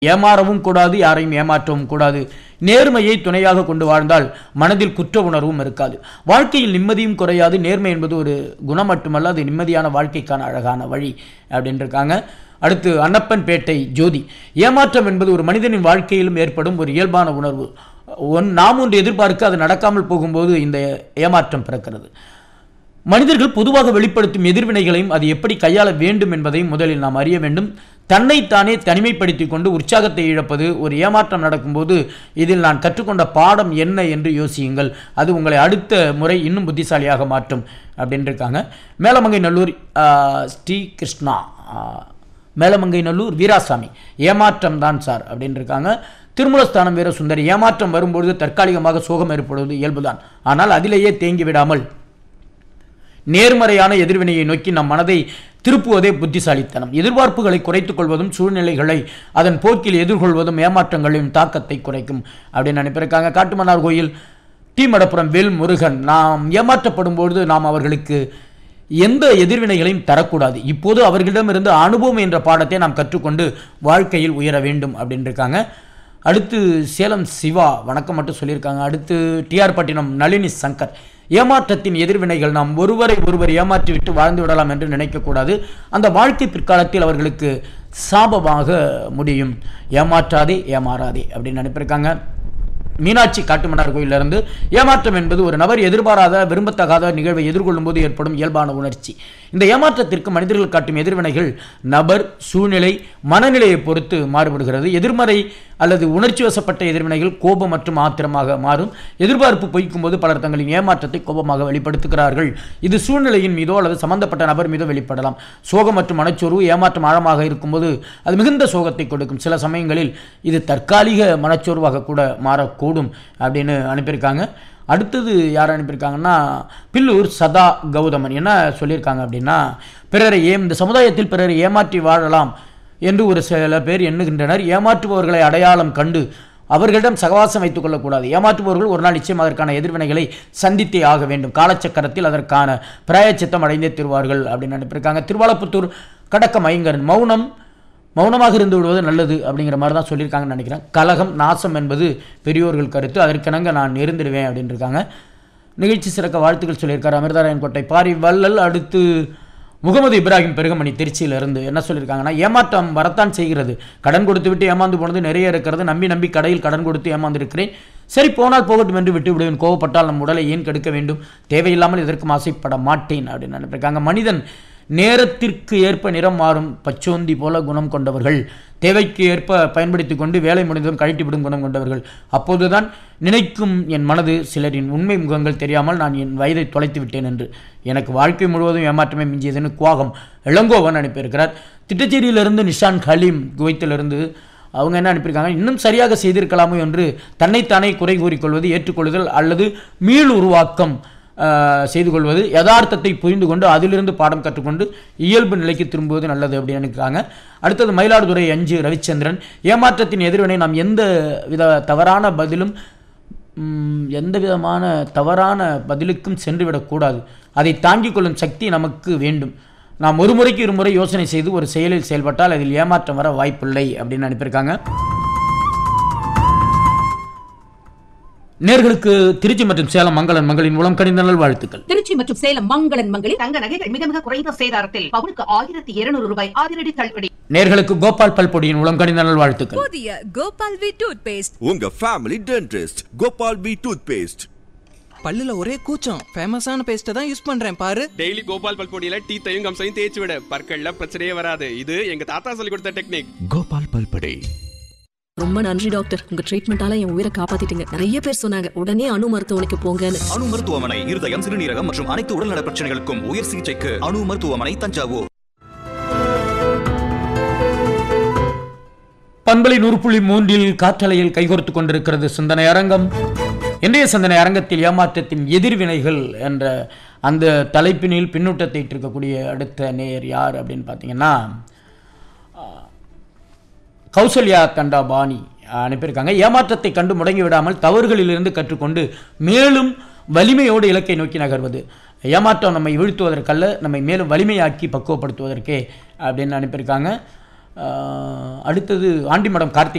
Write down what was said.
ஏமாறவும் கூடாது யாரையும் ஏமாற்றவும் கூடாது நேர்மையை துணையாக கொண்டு வாழ்ந்தால் மனதில் குற்ற உணர்வும் இருக்காது வாழ்க்கையில் நிம்மதியும் குறையாது நேர்மை என்பது ஒரு குணம் மட்டுமல்ல அது நிம்மதியான வாழ்க்கைக்கான அழகான வழி அப்படின்னு இருக்காங்க அடுத்து அன்னப்பன் பேட்டை ஜோதி ஏமாற்றம் என்பது ஒரு மனிதனின் வாழ்க்கையிலும் ஏற்படும் ஒரு இயல்பான உணர்வு ஒன் நாம் ஒன்று எதிர்பார்க்க அது நடக்காமல் போகும்போது இந்த ஏமாற்றம் பிறக்கிறது மனிதர்கள் பொதுவாக வெளிப்படுத்தும் எதிர்வினைகளையும் அது எப்படி கையாள வேண்டும் என்பதையும் முதலில் நாம் அறிய வேண்டும் தன்னைத்தானே தனிமைப்படுத்திக் கொண்டு உற்சாகத்தை இழப்பது ஒரு ஏமாற்றம் நடக்கும்போது இதில் நான் கற்றுக்கொண்ட பாடம் என்ன என்று யோசியுங்கள் அது உங்களை அடுத்த முறை இன்னும் புத்திசாலியாக மாற்றும் அப்படின்னு இருக்காங்க மேலமங்கை நல்லூர் ஆ, ஸ்ரீ கிருஷ்ணா ஆ, மேலமங்கை நல்லூர் வீராசாமி ஏமாற்றம் தான் சார் அப்படின்னு இருக்காங்க திருமூலஸ்தானம் வீர சுந்தரி ஏமாற்றம் வரும்பொழுது தற்காலிகமாக சோகம் ஏற்படுவது இயல்புதான் ஆனால் அதிலேயே தேங்கி விடாமல் நேர்மறையான எதிர்வினையை நோக்கி நம் மனதை திருப்புவதே புத்திசாலித்தனம் எதிர்பார்ப்புகளை குறைத்துக் கொள்வதும் சூழ்நிலைகளை அதன் போக்கில் எதிர்கொள்வதும் ஏமாற்றங்களின் தாக்கத்தை குறைக்கும் அப்படின்னு அனுப்பியிருக்காங்க காட்டுமன்னார் கோயில் டி மடப்புரம் வேல் முருகன் நாம் ஏமாற்றப்படும் பொழுது நாம் அவர்களுக்கு எந்த எதிர்வினைகளையும் தரக்கூடாது இப்போது அவர்களிடமிருந்து அனுபவம் என்ற பாடத்தை நாம் கற்றுக்கொண்டு வாழ்க்கையில் உயர வேண்டும் அப்படின்னு இருக்காங்க அடுத்து சேலம் சிவா வணக்கம் மட்டும் சொல்லியிருக்காங்க அடுத்து டிஆர் பட்டினம் நளினி சங்கர் ஏமாற்றத்தின் எதிர்வினைகள் நாம் ஒருவரை ஒருவர் ஏமாற்றி விட்டு வாழ்ந்து விடலாம் என்று நினைக்கக்கூடாது அந்த வாழ்க்கை பிற்காலத்தில் அவர்களுக்கு சாபமாக முடியும் ஏமாற்றாதே ஏமாறாதே அப்படின்னு அனுப்பியிருக்காங்க மீனாட்சி காட்டுமன்னார் கோயிலிருந்து ஏமாற்றம் என்பது ஒரு நபர் எதிர்பாராத விரும்பத்தகாத நிகழ்வை எதிர்கொள்ளும் போது ஏற்படும் இயல்பான உணர்ச்சி இந்த ஏமாற்றத்திற்கு மனிதர்கள் காட்டும் எதிர்வினைகள் நபர் சூழ்நிலை மனநிலையை பொறுத்து மாறுபடுகிறது எதிர்மறை அல்லது உணர்ச்சி வசப்பட்ட எதிர்வினைகள் கோபம் மற்றும் ஆத்திரமாக மாறும் எதிர்பார்ப்பு பொய்க்கும் போது பலர் தங்களின் ஏமாற்றத்தை கோபமாக வெளிப்படுத்துகிறார்கள் இது சூழ்நிலையின் மீதோ அல்லது சம்பந்தப்பட்ட நபர் மீதோ வெளிப்படலாம் சோகம் மற்றும் மனச்சோர்வு ஏமாற்றம் ஆழமாக இருக்கும்போது அது மிகுந்த சோகத்தை கொடுக்கும் சில சமயங்களில் இது தற்காலிக மனச்சோர்வாக கூட மாறக்கூடும் அப்படின்னு அனுப்பியிருக்காங்க அடுத்தது யார் அனுப்பியிருக்காங்கன்னா பில்லூர் சதா கௌதமன் என்ன சொல்லியிருக்காங்க அப்படின்னா பிறரை ஏ இந்த சமுதாயத்தில் பிறரை ஏமாற்றி வாழலாம் என்று ஒரு சில பேர் எண்ணுகின்றனர் ஏமாற்றுபவர்களை அடையாளம் கண்டு அவர்களிடம் சகவாசம் வைத்துக் கொள்ளக்கூடாது ஏமாற்றுபவர்கள் ஒரு நாள் நிச்சயம் அதற்கான எதிர்வினைகளை சந்தித்தே ஆக வேண்டும் காலச்சக்கரத்தில் அதற்கான பிராயச்சித்தம் அடைந்தே திருவார்கள் அப்படின்னு அனுப்பியிருக்காங்க திருவாலப்புத்தூர் கடக்க மைங்கரன் மௌனம் மௌனமாக இருந்து விடுவது நல்லது அப்படிங்கிற மாதிரி தான் சொல்லியிருக்காங்கன்னு நினைக்கிறேன் கலகம் நாசம் என்பது பெரியோர்கள் கருத்து அதற்கிணங்க நான் இருந்துடுவேன் அப்படின்னு இருக்காங்க நிகழ்ச்சி சிறக்க வாழ்த்துக்கள் சொல்லியிருக்காரு அமிர்தாராயன் கோட்டை பாரி வள்ளல் அடுத்து முகமது இப்ராஹிம் பெருகமணி திருச்சியிலிருந்து என்ன சொல்லியிருக்காங்கன்னா ஏமாற்றம் வரத்தான் செய்கிறது கடன் கொடுத்து விட்டு ஏமாந்து போனது நிறைய இருக்கிறது நம்பி நம்பி கடையில் கடன் கொடுத்து ஏமாந்திருக்கிறேன் சரி போனால் போகட்டும் என்று விட்டு விடுவேன் கோவப்பட்டால் நம் உடலை ஏன் கெடுக்க வேண்டும் தேவையில்லாமல் எதற்கும் ஆசைப்பட மாட்டேன் அப்படின்னு நினைப்பிருக்காங்க மனிதன் நேரத்திற்கு ஏற்ப நிறம் மாறும் பச்சோந்தி போல குணம் கொண்டவர்கள் தேவைக்கு ஏற்ப பயன்படுத்தி கொண்டு வேலை முடிந்ததும் கழட்டிவிடும் குணம் கொண்டவர்கள் அப்போதுதான் நினைக்கும் என் மனது சிலரின் உண்மை முகங்கள் தெரியாமல் நான் என் வயதை தொலைத்து விட்டேன் என்று எனக்கு வாழ்க்கை முழுவதும் ஏமாற்றமே மிஞ்சியதுன்னு குவாகம் இளங்கோவன் அனுப்பியிருக்கிறார் திட்டச்சேரியிலிருந்து நிஷான் ஹலீம் குவைத்திலிருந்து அவங்க என்ன அனுப்பியிருக்காங்க இன்னும் சரியாக செய்திருக்கலாமோ என்று தன்னைத்தானே குறை கூறிக்கொள்வது ஏற்றுக்கொள்ளுதல் அல்லது மீள் உருவாக்கம் ஆஹ், செய்து கொள்வது யதார்த்தத்தை புரிந்து கொண்டு அதிலிருந்து பாடம் கற்றுக்கொண்டு இயல்பு நிலைக்கு திரும்புவது நல்லது அப்படின்னு நினைக்கிறாங்க அடுத்தது மயிலாடுதுறை அஞ்சு ரவிச்சந்திரன் ஏமாற்றத்தின் எதிர்வினை நாம் எந்த வித தவறான பதிலும் ம், எந்த விதமான தவறான பதிலுக்கும் சென்றுவிடக்கூடாது அதை தாங்கிக் கொள்ளும் சக்தி நமக்கு வேண்டும் நாம் ஒரு முறைக்கு இருமுறை யோசனை செய்து ஒரு செயலில் செயல்பட்டால் அதில் ஏமாற்றம் வர வாய்ப்பில்லை அப்படின்னு அனுப்பியிருக்காங்க நேர்களுக்கு திருச்சி மற்றும் சேலம் மங்களன் மங்களின் மூலம் கணிந்த நல் வாழ்த்துக்கள் திருச்சி மற்றும் சேலம் மங்களன் மங்களில் தங்க நகைகள் மிக மிக குறைந்த சேதாரத்தில் பவுனுக்கு ஆயிரத்தி இருநூறு ரூபாய் அதிரடி தள்ளுபடி நேர்களுக்கு கோபால் பல்பொடியின் மூலம் கணிந்த நல் வாழ்த்துக்கள் புதிய கோபால் வி டூத் பேஸ்ட் உங்க family dentist Gopal B toothpaste பல்லுல ஒரே கூச்சம் ஃபேமஸான பேஸ்ட்டை தான் யூஸ் பண்றேன் பாரு டெய்லி கோபால் பல்பொடியில டீத்தையும் கம்சையும் தேய்ச்சி விட பற்கள்ல பிரச்சனையே வராது இது எங்க தாத்தா சொல்லி கொடுத்த டெக்னிக் கோபால் பல்படை ரொம்ப நன்றி டாக்டர் உங்க ட்ரீட்மெண்டால என் உயிரை காப்பாத்திட்டீங்க நிறைய பேர் சொன்னாங்க உடனே அணு மருத்துவமனைக்கு போங்கன்னு அணு மருத்துவமனை இருதயம் சிறுநீரகம் மற்றும் அனைத்து உடல்நல பிரச்சனைகளுக்கும் உயர் சிகிச்சைக்கு அணு மருத்துவமனை தஞ்சாவூர் பண்பலை நூறு புள்ளி மூன்றில் காற்றலையில் கைகோர்த்து கொண்டிருக்கிறது சிந்தனை அரங்கம் இன்றைய சிந்தனை அரங்கத்தில் ஏமாற்றத்தின் எதிர்வினைகள் என்ற அந்த தலைப்பினில் பின்னூட்டத்தை இருக்கக்கூடிய அடுத்த நேயர் யார் அப்படின்னு பார்த்தீங்கன்னா கௌசல்யா தண்டாபாணி அனுப்பியிருக்காங்க ஏமாற்றத்தை கண்டு முடங்கி விடாமல் தவறுகளிலிருந்து கற்றுக்கொண்டு மேலும் வலிமையோடு இலக்கை நோக்கி நகர்வது ஏமாற்றம் நம்மை வீழ்த்துவதற்கல்ல நம்மை மேலும் வலிமையாக்கி பக்குவப்படுத்துவதற்கே அப்படின்னு அனுப்பியிருக்காங்க ஆஹ், அடுத்தது ஆண்டிமடம் கார்த்திக்